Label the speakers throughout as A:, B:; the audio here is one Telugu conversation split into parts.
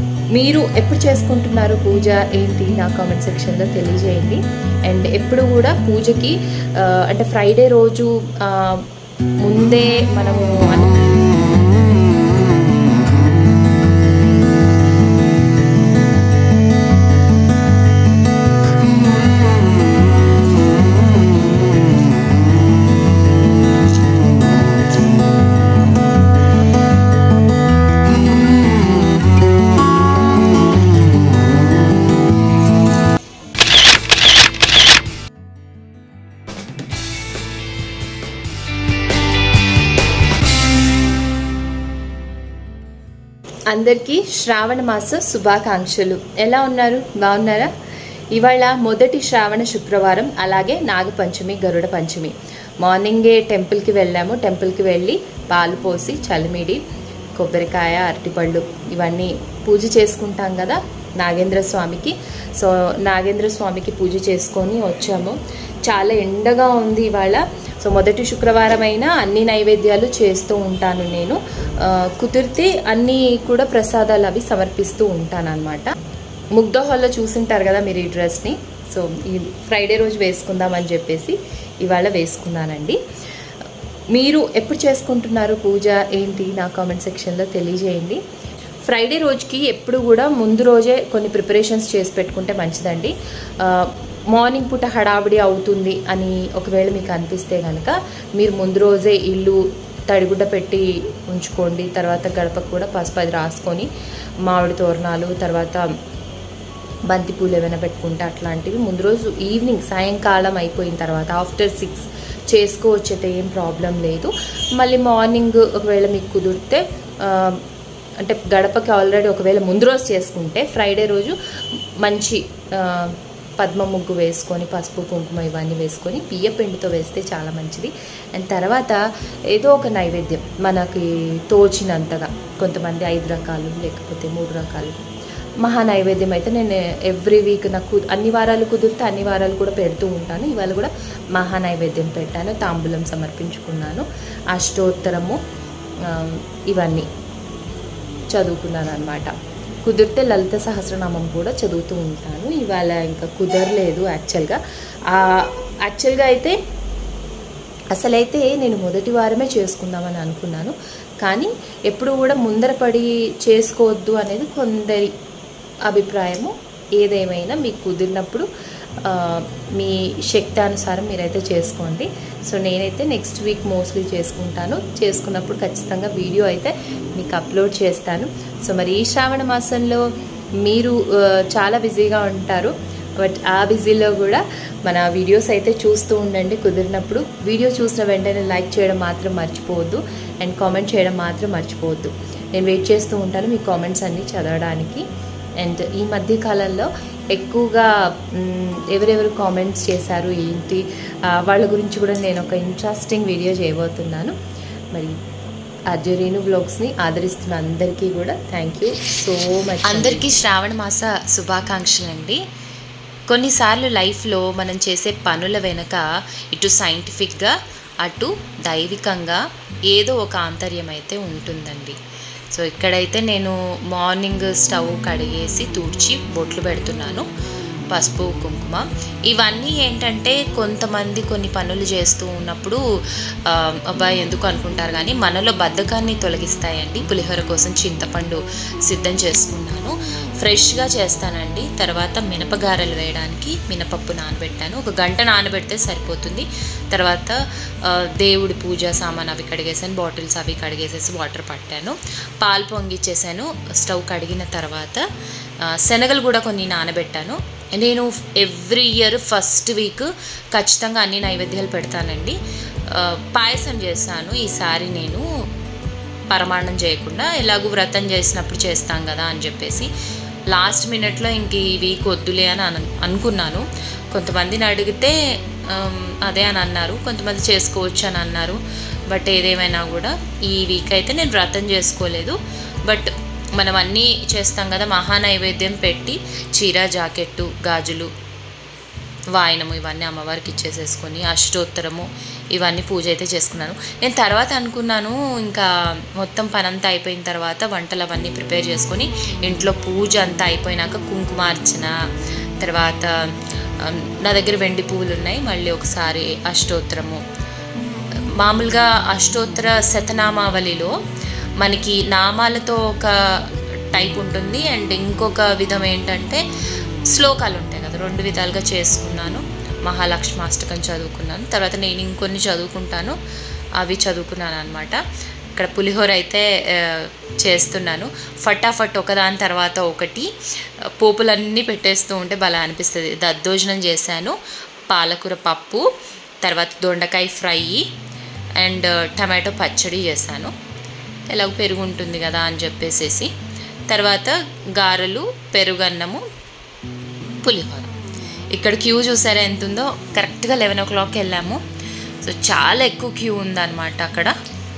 A: మీరు ఎప్పుడు చేసుకుంటున్నారు పూజ ఏంటి నా కామెంట్ సెక్షన్లో తెలియజేయండి అండ్ ఎప్పుడు కూడా పూజకి ఆ, అంటే ఫ్రైడే రోజు ఆ, ముందే మనము అను- అందరికీ శ్రావణ మాస శుభాకాంక్షలు ఎలా ఉన్నారు బాగున్నారా ఇవాళ మొదటి శ్రావణ శుక్రవారం అలాగే నాగపంచమి గరుడ పంచమి మార్నింగే టెంపుల్కి వెళ్ళాము టెంపుల్కి వెళ్ళి పాలు పోసి చలిమిడి కొబ్బరికాయ అరటిపళ్ళు ఇవన్నీ పూజ చేసుకుంటాం కదా నాగేంద్ర స్వామికి సో నాగేంద్ర స్వామికి పూజ చేసుకొని వచ్చాము చాలా ఎండగా ఉంది ఇవాళ సో మొదటి శుక్రవారం అయినా అన్ని నైవేద్యాలు చేస్తూ ఉంటాను నేను ఆ, కుదిరితే అన్నీ కూడా ప్రసాదాలు అవి సమర్పిస్తూ ఉంటాను అనమాట ముగ్ధ హాల్లో చూసింటారు కదా మీరు ఈ డ్రెస్ని సో ఈ ఫ్రైడే రోజు వేసుకుందామని చెప్పేసి ఇవాళ వేసుకున్నానండి మీరు ఎప్పుడు చేసుకుంటున్నారు పూజ ఏంటి నా కామెంట్ సెక్షన్లో తెలియజేయండి ఫ్రైడే రోజుకి ఎప్పుడు కూడా ముందు రోజే కొన్ని ప్రిపరేషన్స్ చేసి పెట్టుకుంటే మంచిదండి ఆ, మార్నింగ్ పూట హడావిడి అవుతుంది అని ఒకవేళ మీకు అనిపిస్తే కనుక మీరు ముందు రోజే ఇల్లు తడిగుడ్డ పెట్టి ఉంచుకోండి తర్వాత గడపకు కూడా పసుపు అది రాసుకొని మామిడి తోరణాలు తర్వాత బంతిపూలు ఏమైనా పెట్టుకుంటే అట్లాంటివి ముందు రోజు ఈవినింగ్ సాయంకాలం అయిపోయిన తర్వాత ఆఫ్టర్ సిక్స్ చేసుకోవచ్చైతే ఏం ప్రాబ్లం లేదు మళ్ళీ మార్నింగ్ ఒకవేళ మీకు కుదిరితే ఆ, అంటే గడపకి ఆల్రెడీ ఒకవేళ ముందు రోజు చేసుకుంటే ఫ్రైడే రోజు మంచి ఆ, పద్మ ముగ్గు వేసుకొని పసుపు కుంకుమ ఇవన్నీ వేసుకొని బియ్య పిండితో వేస్తే చాలా మంచిది అండ్ తర్వాత ఏదో ఒక నైవేద్యం మనకి తోచినంతగా కొంతమంది ఐదు రకాలు లేకపోతే మూడు రకాలు మహా నైవేద్యం అయితే నేను ఎవ్రీ వీక్ నాకు అన్ని వారాలు కుదిరితే అన్ని వారాలు కూడా పెడుతూ ఉంటాను ఇవాళ కూడా మహా నైవేద్యం పెట్టాను తాంబూలం సమర్పించుకున్నాను అష్టోత్తరము ఆ, ఇవన్నీ చదువుకున్నాను అనమాట కుదిరితే లలిత సహస్రనామం కూడా చదువుతూ ఉంటాను ఇవాళ ఇంకా కుదరలేదు యాక్చువల్గా ఆ, యాక్చువల్గా అయితే అసలైతే నేను మొదటి వారమే చేసుకుందామని అనుకున్నాను కానీ ఎప్పుడు కూడా ముందరపడి చేసుకోవద్దు అనేది కొందరి అభిప్రాయము ఏదేమైనా మీకు కుదిరినప్పుడు ఆ, మీ శక్తి అనుసారం మీరైతే చేసుకోండి సో నేనైతే నెక్స్ట్ వీక్ మోస్ట్లీ చేసుకుంటాను చేసుకున్నప్పుడు ఖచ్చితంగా వీడియో అయితే మీకు అప్లోడ్ చేస్తాను సో మరి ఈ శ్రావణ మాసంలో మీరు ఆ, చాలా బిజీగా ఉంటారు బట్ ఆ బిజీలో కూడా మన వీడియోస్ అయితే చూస్తూ ఉండండి కుదిరినప్పుడు వీడియో చూసిన వెంటనే లైక్ చేయడం మాత్రం మర్చిపోవద్దు అండ్ కామెంట్ చేయడం మాత్రం మర్చిపోవద్దు నేను వెయిట్ చేస్తూ ఉంటాను మీ కామెంట్స్ అన్నీ చదవడానికి అండ్ ఈ మధ్య కాలంలో ఎక్కువగా మ్, ఎవరెవరు కామెంట్స్ చేశారు ఏంటి ఆ, వాళ్ళ గురించి కూడా నేను ఒక ఇంట్రెస్టింగ్ వీడియో చేయబోతున్నాను మరి అర్జురీను బ్లాగ్స్ని ఆదరిస్తున్న అందరికీ కూడా థ్యాంక్ యూ సో మచ్
B: అందరికీ శ్రావణ మాస శుభాకాంక్షలు అండి కొన్నిసార్లు లైఫ్లో మనం చేసే పనుల వెనుక ఇటు సైంటిఫిక్గా అటు దైవికంగా ఏదో ఒక ఆంతర్యం అయితే ఉంటుందండి సో ఇక్కడైతే నేను మార్నింగ్ స్టవ్ కడిగేసి తుడిచి బొట్లు పెడుతున్నాను పసుపు కుంకుమ ఇవన్నీ ఏంటంటే కొంతమంది కొన్ని పనులు చేస్తూ ఉన్నప్పుడు ఆ, అబ్బాయి ఎందుకు అనుకుంటారు కానీ మనలో బద్ధకాన్ని తొలగిస్తాయండి పులిహోర కోసం చింతపండు సిద్ధం చేసుకున్నాను ఫ్రెష్గా చేస్తానండి తర్వాత మినపగారెలు వేయడానికి మినపప్పు నానబెట్టాను ఒక గంట నానబెడితే సరిపోతుంది తర్వాత ఆ, దేవుడి పూజ సామాన్ అవి కడిగేసాను బాటిల్స్ అవి కడిగేసేసి వాటర్ పట్టాను పాలు పొంగిచ్చేసాను స్టవ్ కడిగిన తర్వాత ఆ, శనగలు కూడా కొన్ని నానబెట్టాను నేను ఎవ్రీ ఇయర్ ఫస్ట్ వీక్ ఖచ్చితంగా అన్ని నైవేద్యాలు పెడతానండి ఆ, పాయసం చేశాను ఈసారి నేను పరమాణం చేయకుండా ఎలాగూ వ్రతం చేసినప్పుడు చేస్తాం కదా అని చెప్పేసి లాస్ట్ మినిట్లో ఇంక ఈ వీక్ వద్దులే అని అను అనుకున్నాను కొంతమందిని అడిగితే ఆమ్, అదే అని అన్నారు కొంతమంది చేసుకోవచ్చు అని అన్నారు బట్ ఏదేమైనా కూడా ఈ వీక్ అయితే నేను వ్రతం చేసుకోలేదు బట్ మనం అన్నీ చేస్తాం కదా మహా నైవేద్యం పెట్టి చీర జాకెట్టు గాజులు వాయనము ఇవన్నీ అమ్మవారికి ఇచ్చేసేసుకొని అష్టోత్తరము ఇవన్నీ పూజ అయితే చేసుకున్నాను నేను తర్వాత అనుకున్నాను ఇంకా మొత్తం పనంతా అయిపోయిన తర్వాత వంటలు అవన్నీ ప్రిపేర్ చేసుకొని ఇంట్లో పూజ అంతా అయిపోయినాక కుంకుమార్చన తర్వాత ఆ, నా దగ్గర వెండి పువ్వులు ఉన్నాయి మళ్ళీ ఒకసారి అష్టోత్తరము మామూలుగా అష్టోత్తర శతనామావళిలో మనకి నామాలతో ఒక టైప్ ఉంటుంది అండ్ ఇంకొక విధం ఏంటంటే శ్లోకాలు ఉంటాయి కదా రెండు విధాలుగా చేసుకున్నాను మహాలక్ష్మాష్టకం చదువుకున్నాను తర్వాత నేను ఇంకొన్ని చదువుకుంటాను అవి చదువుకున్నాను అనమాట ఇక్కడ పులిహోర అయితే ఆ, చేస్తున్నాను ఫటాఫట్ ఒకదాని తర్వాత ఒకటి ఆ, పోపులన్నీ పెట్టేస్తూ ఉంటే భలే అనిపిస్తుంది దద్దోజనం చేశాను పాలకూర పప్పు తర్వాత దొండకాయ ఫ్రై అండ్ టమాటో పచ్చడి చేశాను ఎలాగో పెరుగు ఉంటుంది కదా అని చెప్పేసేసి తర్వాత గారెలు పెరుగన్నము పులిహోర ఇక్కడ క్యూ చూసారా ఎంత ఉందో కరెక్ట్గా లెవెన్ ఓ క్లాక్కి వెళ్ళాము సో చాలా ఎక్కువ క్యూ ఉందన్నమాట అక్కడ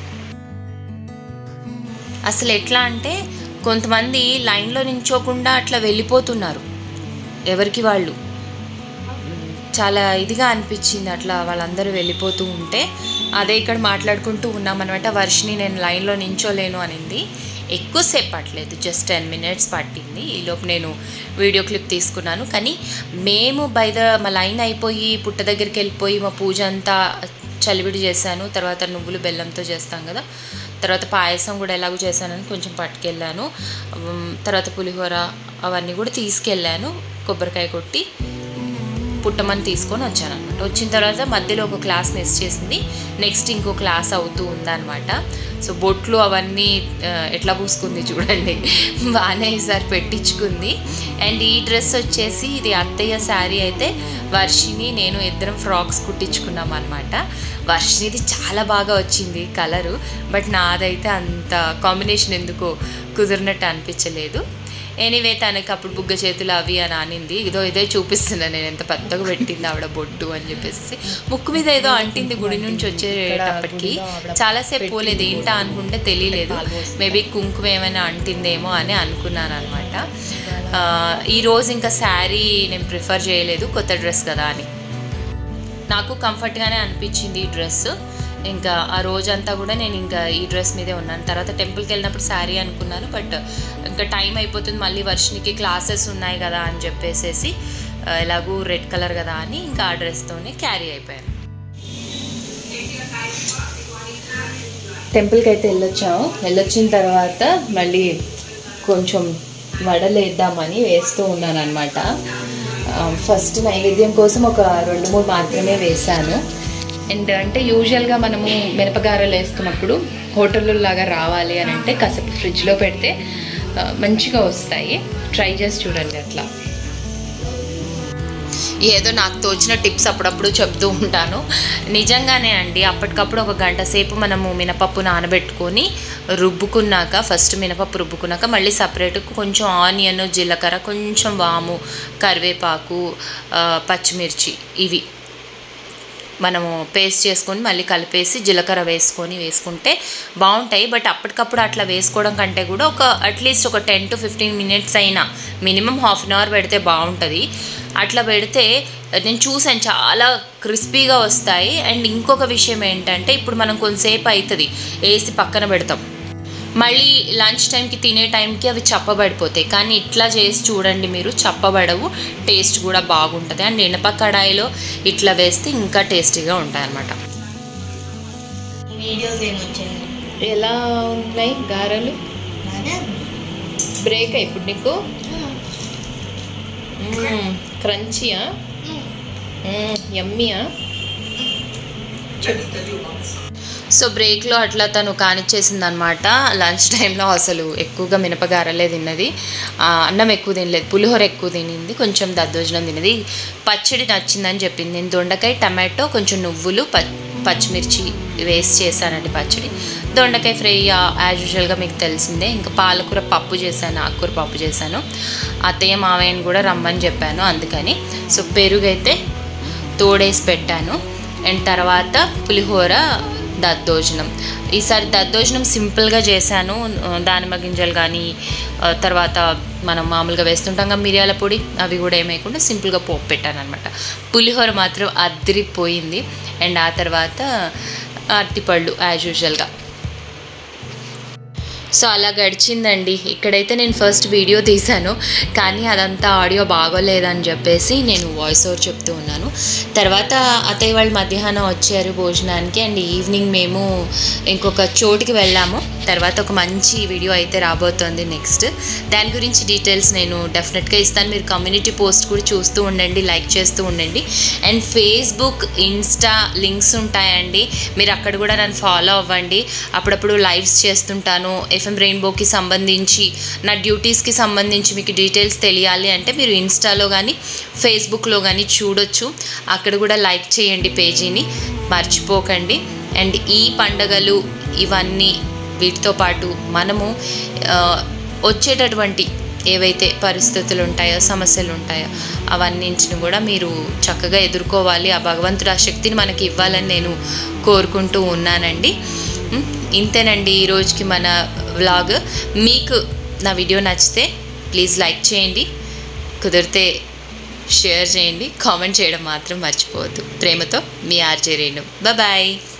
B: అసలు ఎట్లా అంటే కొంతమంది లైన్లో నించోకుండా అట్లా వెళ్ళిపోతున్నారు ఎవరికి వాళ్ళు మ్, చాలా ఇదిగా అనిపించింది అట్లా వాళ్ళందరూ వెళ్ళిపోతూ ఉంటే అదే ఇక్కడ మాట్లాడుకుంటూ ఉన్నామన్నమాట వర్షిని నేను లైన్లో నించోలేను అనింది ఎక్కువసేపు పట్టలేదు జస్ట్ టెన్ మినిట్స్ పట్టింది ఈలోపు నేను వీడియో క్లిప్ తీసుకున్నాను కానీ మేము బై ద మా లైన్ అయిపోయి పుట్ట దగ్గరికి వెళ్ళిపోయి మా పూజ అంతా చలివిడి చేశాను తర్వాత నువ్వులు బెల్లంతో చేస్తాం కదా తర్వాత పాయసం కూడా ఎలాగో చేశానని కొంచెం పట్టుకెళ్ళాను ఉమ్, తర్వాత పులిహోర అవన్నీ కూడా తీసుకెళ్ళాను కొబ్బరికాయ కొట్టి పుట్టమని తీసుకొని వచ్చాను అనమాట వచ్చిన తర్వాత మధ్యలో ఒక క్లాస్ మిస్ చేసింది నెక్స్ట్ ఇంకో క్లాస్ అవుతూ ఉందన్నమాట సో బొట్లు అవన్నీ ఆ, ఎట్లా పూసుకుంది చూడండి బాగానే ఈసారి పెట్టించుకుంది అండ్ ఈ డ్రెస్ వచ్చేసి ఇది అత్తయ్య శారీ అయితే వర్షిని నేను ఇద్దరం ఫ్రాక్స్ కుట్టించుకున్నాం అనమాట వర్షినిది చాలా బాగా వచ్చింది కలరు బట్ నాదైతే అంత కాంబినేషన్ ఎందుకో కుదిరినట్టు అనిపించలేదు ఎనీవే తనకి అప్పుడు బుగ్గ చేతులు అవి అని అనింది ఇదో ఇదే చూపిస్తున్నాను నేను ఎంత పెద్దగా పెట్టింది ఆవిడ బొట్టు అని చెప్పేసి ముక్కు మీద ఏదో అంటింది గుడి నుంచి వచ్చేటప్పటికి చాలాసేపు పోలేదు ఏంటా అనుకుంటే తెలియలేదు మేబీ కుంకుమ ఏమైనా అంటిందేమో అని అనుకున్నాను అనమాట ఈరోజు ఇంకా శారీ నేను ప్రిఫర్ చేయలేదు కొత్త డ్రెస్ కదా అని నాకు కంఫర్ట్గానే అనిపించింది ఈ డ్రెస్ ఇంకా ఆ రోజంతా కూడా నేను ఇంకా ఈ డ్రెస్ మీదే ఉన్నాను తర్వాత టెంపుల్కి వెళ్ళినప్పుడు శారీ అనుకున్నాను బట్ ఇంకా టైం అయిపోతుంది మళ్ళీ వర్షనికి క్లాసెస్ ఉన్నాయి కదా అని చెప్పేసేసి ఆ, ఎలాగూ రెడ్ కలర్ కదా అని ఇంకా ఆ డ్రెస్తోనే క్యారీ అయిపోయాను
A: టెంపుల్కి అయితే వెళ్ళొచ్చాము వెళ్ళొచ్చిన తర్వాత మళ్ళీ కొంచెం వడలు వేద్దామని వేస్తూ ఉన్నాను అనమాట ఫస్ట్ నైవేద్యం కోసం ఒక రెండు మూడు మాత్రమే వేశాను అండ్ అంటే యూజువల్గా మనము మినపగారెలు వేసుకున్నప్పుడు హోటల్లో లాగా రావాలి అని అంటే కాసేపు ఫ్రిడ్జ్లో పెడితే ఆ, మంచిగా వస్తాయి ట్రై చేసి చూడండి అట్లా
B: ఏదో నాకు తోచిన టిప్స్ అప్పుడప్పుడు చెప్తూ ఉంటాను నిజంగానే అండి అప్పటికప్పుడు ఒక గంట సేపు మనము మినపప్పు నానబెట్టుకొని రుబ్బుకున్నాక ఫస్ట్ మినపప్పు రుబ్బుకున్నాక మళ్ళీ సపరేట్ కొంచెం ఆనియన్ జీలకర్ర కొంచెం వాము కరివేపాకు ఆ, పచ్చిమిర్చి ఇవి మనము పేస్ట్ చేసుకొని మళ్ళీ కలిపేసి జీలకర్ర వేసుకొని వేసుకుంటే బాగుంటాయి బట్ అప్పటికప్పుడు అట్లా వేసుకోవడం కంటే కూడా ఒక అట్లీస్ట్ ఒక టెన్ టు ఫిఫ్టీన్ మినిట్స్ అయినా మినిమం హాఫ్ అన్ అవర్ పెడితే బాగుంటుంది అట్లా పెడితే నేను చూసాను చాలా క్రిస్పీగా వస్తాయి అండ్ ఇంకొక విషయం ఏంటంటే ఇప్పుడు మనం కొంతసేపు అవుతుంది వేసి పక్కన పెడతాం మళ్ళీ లంచ్ టైంకి తినే టైంకి అవి చప్పబడిపోతాయి కానీ ఇట్లా చేసి చూడండి మీరు చప్పబడవు టేస్ట్ కూడా బాగుంటుంది అండ్ ఇనప కడాయిలో ఇట్లా వేస్తే ఇంకా టేస్టీగా ఉంటాయి అన్నమాట
C: వీడియోస్ ఏమొచ్చాయి
A: ఎలా ఉన్నాయి గారెలు బ్రేక్ ఇప్పుడు నీకు క్రంచియా యమ్మీయా
B: సో బ్రేక్లో అట్లా తను కానిచ్చేసింది అనమాట లంచ్ టైంలో అసలు ఎక్కువగా మినపగారలే తిన్నది ఆ, అన్నం ఎక్కువ తినలేదు పులిహోర ఎక్కువ తినింది కొంచెం దద్దోజనం తిన్నది పచ్చడి నచ్చిందని చెప్పింది నేను దొండకాయ టమాటో కొంచెం నువ్వులు ప పచ్చిమిర్చి వేసి చేశానండి పచ్చడి దొండకాయ ఫ్రై యాజ్ యూజువల్గా మీకు తెలిసిందే ఇంకా పాలకూర పప్పు చేశాను ఆకుకూర పప్పు చేశాను అత్తయ్య మావయ్యని కూడా రమ్మని చెప్పాను అందుకని సో పెరుగు అయితే తోడేసి పెట్టాను అండ్ తర్వాత పులిహోర దద్దోజనం ఈసారి దద్దోజనం సింపుల్గా చేశాను ఆ, దానిమ్మ గింజలు కానీ ఆ, తర్వాత మనం మామూలుగా వేస్తుంటాం కదా మిరియాల పొడి అవి కూడా ఏమేయకుండా సింపుల్గా పోపు పెట్టాను అనమాట పులిహోర మాత్రం అద్దరిపోయింది అండ్ ఆ తర్వాత అరటిపళ్ళు యాజ్ యూజువల్గా సో అలా గడిచిందండి ఇక్కడైతే నేను ఫస్ట్ వీడియో తీశాను కానీ అదంతా ఆడియో బాగోలేదని చెప్పేసి నేను వాయిస్ ఓవర్ చెప్తూ ఉన్నాను తర్వాత అత్తయ్య వాళ్ళు మధ్యాహ్నం వచ్చారు భోజనానికి అండ్ ఈవినింగ్ మేము ఇంకొక చోటుకి వెళ్ళాము తర్వాత ఒక మంచి వీడియో అయితే రాబోతోంది నెక్స్ట్ దాని గురించి డీటెయిల్స్ నేను డెఫినెట్గా ఇస్తాను మీరు కమ్యూనిటీ పోస్ట్ కూడా చూస్తూ ఉండండి లైక్ చేస్తూ ఉండండి అండ్ ఫేస్బుక్ ఇన్స్టా లింక్స్ ఉంటాయండి మీరు అక్కడ కూడా నన్ను ఫాలో అవ్వండి అప్పుడప్పుడు లైవ్స్ చేస్తుంటాను ఎఫ్ఎం రెయిన్బోకి సంబంధించి నా డ్యూటీస్కి సంబంధించి మీకు డీటెయిల్స్ తెలియాలి అంటే మీరు ఇన్స్టాలో కానీ ఫేస్బుక్లో కానీ చూడొచ్చు అక్కడ కూడా లైక్ చేయండి పేజీని మర్చిపోకండి అండ్ ఈ పండగలు ఇవన్నీ వీటితో పాటు మనము ఆ, వచ్చేటటువంటి ఏవైతే పరిస్థితులు ఉంటాయో సమస్యలు ఉంటాయో అవన్నింటిని కూడా మీరు చక్కగా ఎదుర్కోవాలి ఆ భగవంతుడు ఆ శక్తిని మనకి ఇవ్వాలని నేను కోరుకుంటూ ఉన్నానండి ఉం, ఇంతేనండి ఈ రోజుకి మన వ్లాగ్ మీకు నా వీడియో నచ్చితే ప్లీజ్ లైక్ చేయండి కుదిరితే షేర్ చేయండి కామెంట్ చేయడం మాత్రం మర్చిపోవద్దు ప్రేమతో మీ ఆర్జే రేణు బాయ్